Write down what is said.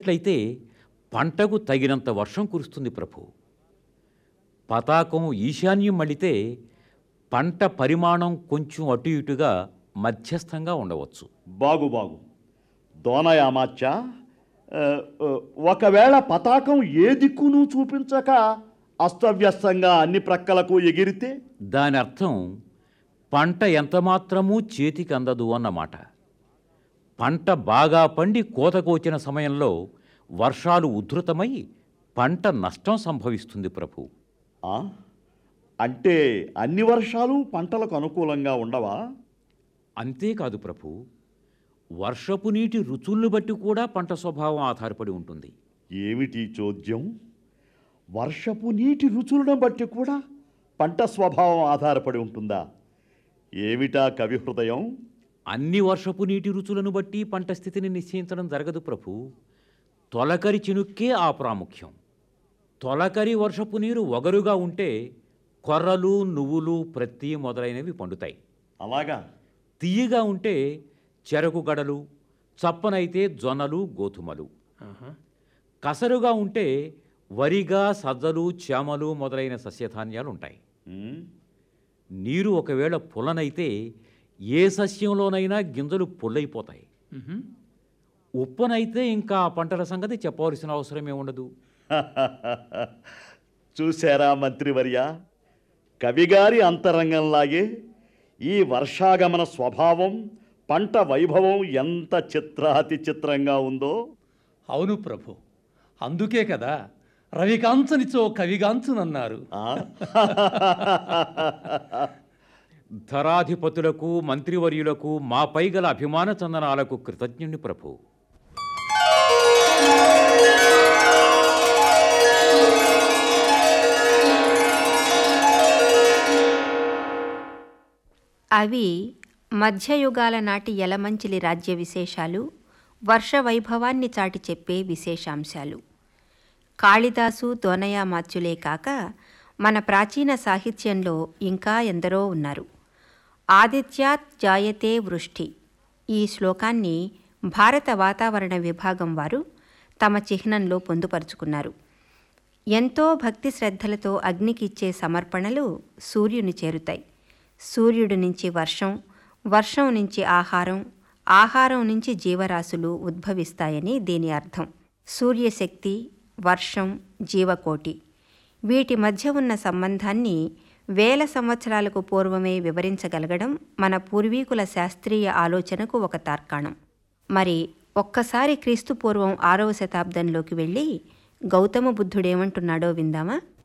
వేసినట్లయితే పంటకు తగినంత వర్షం కురుస్తుంది ప్రభు పతాకం ఈశాన్యం మళ్ళితే పంట పరిమాణం కొంచెం అటు ఇటుగా మధ్యస్థంగా ఉండవచ్చు బాగు బాగు దోనయామాచ్చ ఆ, ఆ, ఒకవేళ పతాకం ఏ దిక్కును చూపించక అస్తవ్యస్తంగా అన్ని ప్రక్కలకు ఎగిరితే దాని అర్థం పంట ఎంతమాత్రమూ చేతికి అందదు అన్నమాట పంట బాగా పండి కోతకొచ్చిన సమయంలో వర్షాలు ఉధృతమై పంట నష్టం సంభవిస్తుంది ప్రభు ఆ? అంటే అన్ని వర్షాలు పంటలకు అనుకూలంగా ఉండవా అంతేకాదు ప్రభు వర్షపు నీటి రుచుల్ని బట్టి కూడా పంట స్వభావం ఆధారపడి ఉంటుంది ఏమిటి చోద్యం వర్షపు నీటి రుచులను బట్టి కూడా పంట స్వభావం ఆధారపడి ఉంటుందా ఏమిటా కవి హృదయం అన్ని వర్షపు నీటి రుచులను బట్టి పంట స్థితిని నిశ్చయించడం జరగదు ప్రభు తొలకరి చినుక్కే ఆ ప్రాముఖ్యం తొలకరి వర్షపు నీరు ఒగరుగా ఉంటే కొర్రలు నువ్వులు ప్రత్తి మొదలైనవి పండుతాయి అలాగా తీయగా ఉంటే చెరకు గడలు చప్పనైతే జొన్నలు గోధుమలు కసరుగా ఉంటే వరిగా సజ్జలు చేమలు మొదలైన సస్యధాన్యాలు ఉంటాయి ఉమ్, నీరు ఒకవేళ పుల్లనైతే ఏ సస్యంలోనైనా గింజలు పుల్లైపోతాయి ఉప్పనైతే ఇంకా ఆ పంటల సంగతి చెప్పవలసిన అవసరమే ఉండదు చూశారా మంత్రివర్య కవిగారి అంతరంగంలాగే ఈ వర్షాగమన స్వభావం పంట వైభవం ఎంత చిత్రాతి చిత్రంగా ఉందో అవును ప్రభు అందుకే కదా రవికాంచనిచో కవిగాంచునన్నారు ఆ? ధరాధిపతులకు మంత్రివర్యులకు మాపై గల అభిమాన చందనాలకు కృతజ్ఞుని ప్రభు అవి మధ్యయుగాల నాటి యలమంచిలి రాజ్య విశేషాలు వర్ష వైభవాన్ని చాటి చెప్పే విశేషాంశాలు కాళిదాసు దోనయామాత్యులే కాక మన ప్రాచీన సాహిత్యంలో ఇంకా ఎందరో ఉన్నారు ఆదిత్యాత్ జాయతే వృష్టి ఈ శ్లోకాన్ని భారత వాతావరణ విభాగం వారు తమ చిహ్నంలో పొందుపరుచుకున్నారు ఎంతో భక్తి శ్రద్ధలతో అగ్నికిచ్చే సమర్పణలు సూర్యుని చేరుతాయి సూర్యుడి నుంచి వర్షం వర్షం నుంచి ఆహారం ఆహారం నుంచి జీవరాశులు ఉద్భవిస్తాయని దీని అర్థం సూర్యశక్తి వర్షం జీవకోటి వీటి మధ్య ఉన్న సంబంధాన్ని వేల సంవత్సరాలకు పూర్వమే వివరించగలగడం మన పూర్వీకుల శాస్త్రీయ ఆలోచనకు ఒక తార్కాణం మరి ఒక్కసారి క్రీస్తు పూర్వం ఆరవ శతాబ్దంలోకి వెళ్ళి గౌతమ బుద్ధుడేమంటున్నాడో విందామా